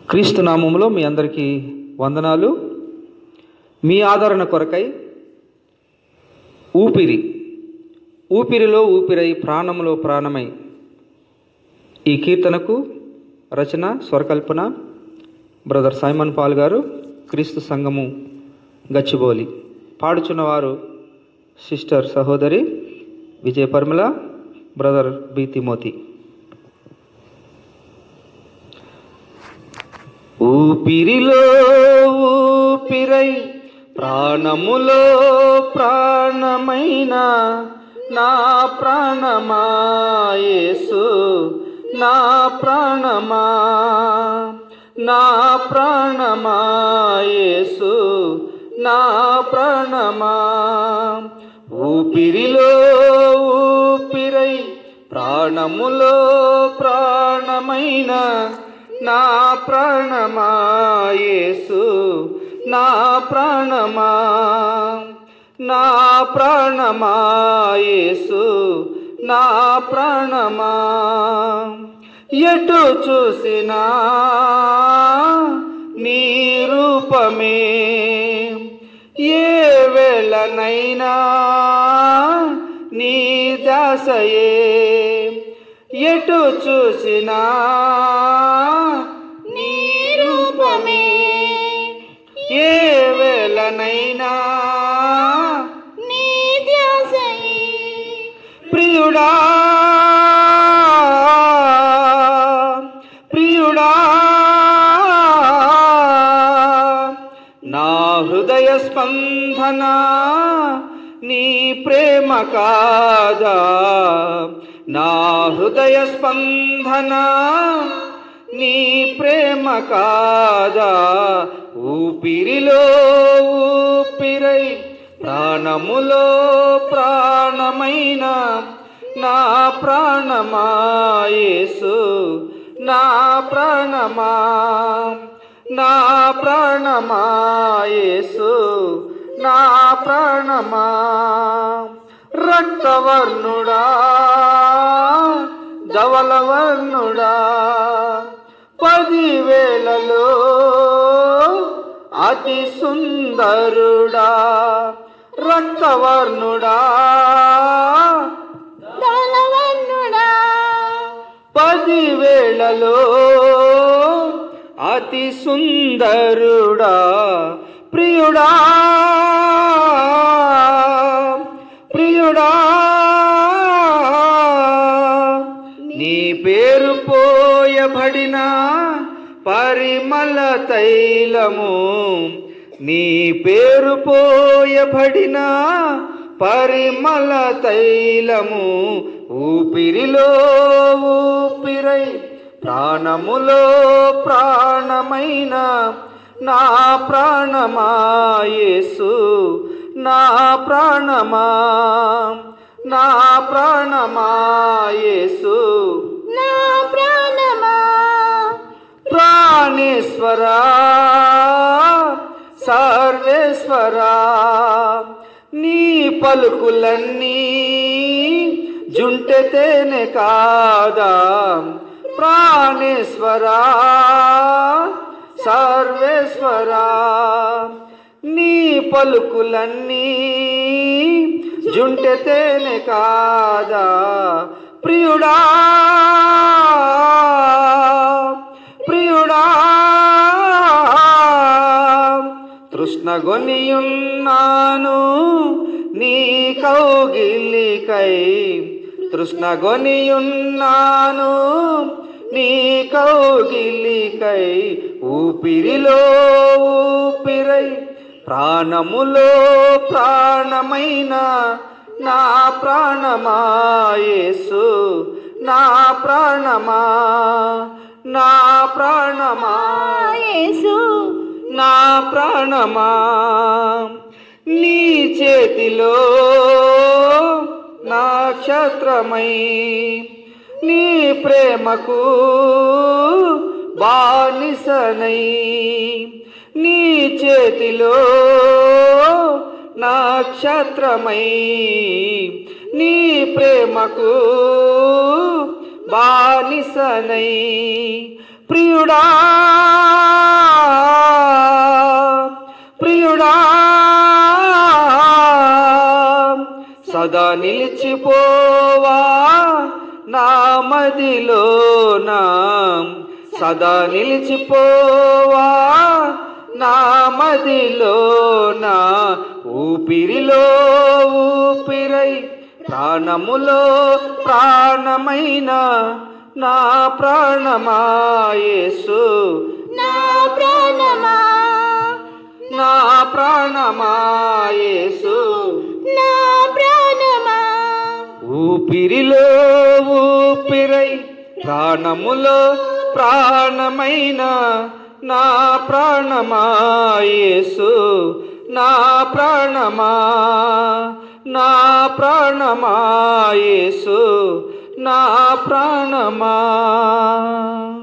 క్రీస్తు నామములో మీ అందరికీ వందనాలు మీ ఆదరణ కొరకై ఊపిరి ఊపిరిలో ఊపిరై ప్రాణములో ప్రాణమై ఈ కీర్తనకు రచన స్వరకల్పన బ్రదర్ సైమన్ పాల్ గారు క్రీస్తు సంఘము గచ్చిబౌలి పాడుచున్నవారు సిస్టర్ సహోదరి విజయ పరిమళ బ్రదర్ బి తిమోతి ఊపిరిలో ఊపిరై ప్రాణములో ప్రాణమైన నా ప్రాణమా యేసు నా ప్రాణమా నా ప్రాణమా యేసు నా ప్రాణమా ఊపిరిలో ఊపిరై ప్రాణములో ప్రాణమైన నా ప్రాణమా యేసు నా ప్రాణమా నా ప్రాణమా యేసు నా ప్రాణమా ఎటు చూసినా నీ రూపమే ఏ వేళనైనా నీ దాసయే ఎటు చూసినా నీ రూపమే ఏ వేళనైనా నీ ధ్యాసయే ప్రియుడా ప్రియుడా నా హృదయ స్పందన నీ ప్రేమ కాదా నా హృదయ స్పందన నీ ప్రేమ కాదా ఊపిరిలో ఊపిరై ప్రాణములో ప్రాణమైన నా ప్రాణమా యేసు నా ప్రాణమా నా ప్రాణమా యేసు నా ప్రాణమా రక్తవర్ణుడా ధవలవర్ణుడా పదివేలలో అతి సుందరుడా రక్తవర్ణుడా దళవన్నుడా పదివేళలో అతి సుందరుడా ప్రియుడా ప్రియుడా నీ పేరు పోయబడిన పరిమళ తైలము నీ పేరు పోయబడిన పరిమళ తైలము ఊపిరిలో ఊపిరై ప్రాణములో ప్రాణమైన నా ప్రాణమా యేసు నా ప్రాణమా నా ప్రాణమా యేసు నా ప్రాణమా ప్రాణేశ్వరా సర్వేశ్వరా నీ పలుకులన్నీ జుంటెతేనే కాదా ప్రాణేశ్వరా సర్వేశ్వరా నీ పలుకులన్నీ జుంటెతేనే కాదా ప్రియుడా ప్రియుడా తృష్ణగొనియున్నాను నీ కౌగిలికై తృష్ణగొనియున్నాను నీ కౌగిలికై ఊపిరిలో ఊపిరై ప్రాణములో ప్రాణమైన నా ప్రాణమా యేసు నా ప్రాణమా నా ప్రాణమా యేసు నా ప్రాణమా నీ చేతిలో నక్షత్రమై నీ ప్రేమకు బానిసనై నీ చేతిలో నక్షత్రమై నీ ప్రేమకు బానిసనై ప్రియుడా సదా నిలిచిపోవా నా మదిలోన సదా నిలిచిపోవా నా మదిలోన ఊపిరిలో ఊపిరై ప్రాణములో ప్రాణమైన నా ప్రాణమాయేసు నా ప్రాణమా నా ప్రాణమాయేసు నా ప్రాణమా ఊపిరిలో ఊపిరై ప్రాణములో ప్రాణమైన నా ప్రాణమాయేసు నా ప్రాణమా నా ప్రాణమాయేసు నా ప్రాణమా